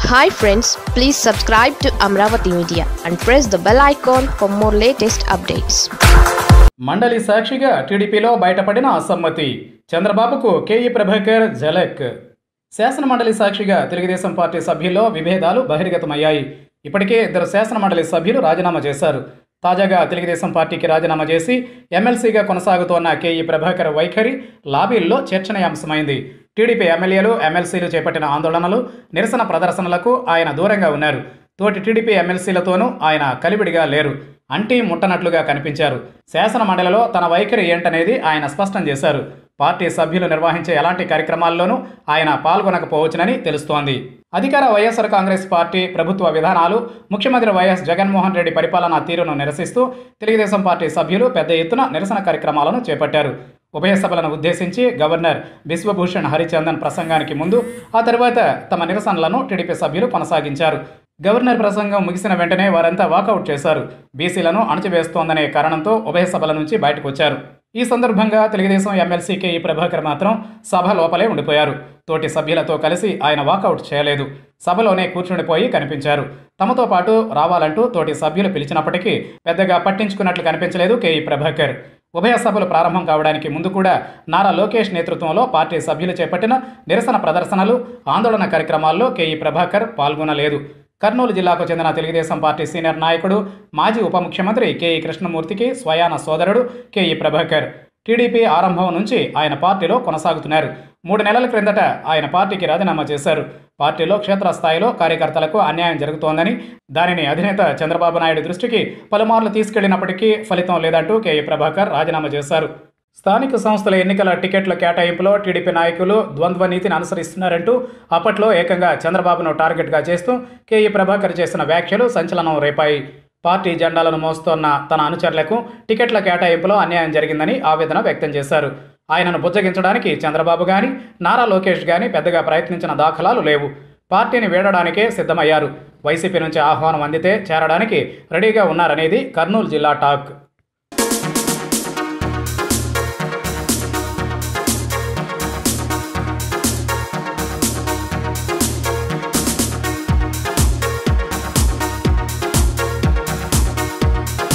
hi friends please subscribe to Amaravati media and press the bell icon for more latest updates మండలి సాక్షిగా టీడీపీలో బయటపడిన అసమ్మతి చంద్రబాబుకు కేఈ ప్రభాకర్ జలక్ శాసన మండలి సాక్షిగా తెలుగుదేశం పార్టీ సభ్యుల్లో విభేదాలు బహిర్గతమయ్యాయి ఇప్పటికే ఇద్దరు శాసన మండలి సభ్యులు రాజీనామా చేశారు తాజాగా తెలుగుదేశం పార్టీకి రాజీనామా చేసి ఎమ్మెల్సీగా కొనసాగుతోన్న కేఈ ప్రభాకర్ వైఖరి లాబీల్లో చర్చనీయాంశమైంది టీడీపీ ఎమ్మెల్యేలు ఎమ్మెల్సీలు చేపట్టిన ఆందోళనలు నిరసన ప్రదర్శనలకు ఆయన దూరంగా ఉన్నారు తోటి టీడీపీ ఎమ్మెల్సీలతోనూ ఆయన కలివిడిగా లేరు అంటీ ముట్టనట్లుగా కనిపించారు శాసన మండలిలో తన వైఖరి ఏంటనేది ఆయన స్పష్టం చేశారు పార్టీ సభ్యులు నిర్వహించే ఎలాంటి కార్యక్రమాల్లోనూ ఆయన పాల్గొనకపోవచ్చునని తెలుస్తోంది అధికార వైఎస్ఆర్ కాంగ్రెస్ పార్టీ ప్రభుత్వ విధానాలు ముఖ్యమంత్రి వైఎస్ జగన్మోహన్ రెడ్డి పరిపాలనా తీరును నిరసిస్తూ తెలుగుదేశం పార్టీ సభ్యులు పెద్ద ఎత్తున నిరసన కార్యక్రమాలను చేపట్టారు ఉభయ సభలను ఉద్దేశించి గవర్నర్ బిశ్వభూషణ్ హరిచందన్ ప్రసంగానికి ముందు ఆ తర్వాత తమ నిరసనలను టీడీపీ సభ్యులు కొనసాగించారు గవర్నర్ ప్రసంగం ముగిసిన వెంటనే వారంతా వాకౌట్ చేశారు బీసీలను అణచివేస్తోందనే కారణంతో ఉభయ సభల నుంచి బయటకు వచ్చారు ఈ సందర్భంగా తెలుగుదేశం ఎమ్మెల్సీ కేఈ ప్రభాకర్ మాత్రం సభ లోపలే ఉండిపోయారు తోటి సభ్యులతో కలిసి ఆయన వాకౌట్ చేయలేదు సభలోనే కూర్చుండిపోయి కనిపించారు తమతో పాటు రావాలంటూ తోటి సభ్యులు పిలిచినప్పటికీ పెద్దగా పట్టించుకున్నట్లు కనిపించలేదు కేఈ ప్రభాకర్ ఉభయ సభలు ప్రారంభం కావడానికి ముందు కూడా నారా లోకేష్ నేతృత్వంలో పార్టీ సభ్యులు చేపట్టిన నిరసన ప్రదర్శనలు ఆందోళన కార్యక్రమాల్లో కేఈ ప్రభాకర్ పాల్గొనలేదు కర్నూలు జిల్లాకు చెందిన తెలుగుదేశం పార్టీ సీనియర్ నాయకుడు మాజీ ఉప ముఖ్యమంత్రి కేఈ కృష్ణమూర్తికి స్వయాన సోదరుడు కేఈ ప్రభాకర్ టీడీపీ ఆరంభం నుంచి ఆయన పార్టీలో కొనసాగుతున్నారు మూడు నెలల క్రిందట ఆయన పార్టీకి రాజీనామా చేశారు పార్టీలో క్షేత్రస్థాయిలో కార్యకర్తలకు అన్యాయం జరుగుతోందని దానిని అధినేత చంద్రబాబు నాయుడు దృష్టికి పలుమార్లు తీసుకెళ్లినప్పటికీ ఫలితం లేదంటూ కేఈ ప్రభాకర్ రాజీనామా చేశారు స్థానిక సంస్థల ఎన్నికల టికెట్ల కేటాయింపులో టీడీపీ నాయకులు ద్వంద్వ నీతిని అనుసరిస్తున్నారంటూ అప్పట్లో ఏకంగా చంద్రబాబును టార్గెట్గా చేస్తూ కేఈ ప్రభాకర్ చేసిన వ్యాఖ్యలు సంచలనం రేపాయి పార్టీ జెండాలను మోస్తోన్న తన అనుచరులకు టికెట్ల కేటాయింపులో అన్యాయం జరిగిందని ఆవేదన వ్యక్తం చేశారు ఆయనను బుజ్జగించడానికి చంద్రబాబు గాని నారా లోకేష్ గాని పెద్దగా ప్రయత్నించిన దాఖలాలు లేవు పార్టీని వీడడానికే సిద్ధమయ్యారు వైసీపీ నుంచి ఆహ్వానం అందితే చేరడానికి రెడీగా ఉన్నారనేది కర్నూలు జిల్లా టాక్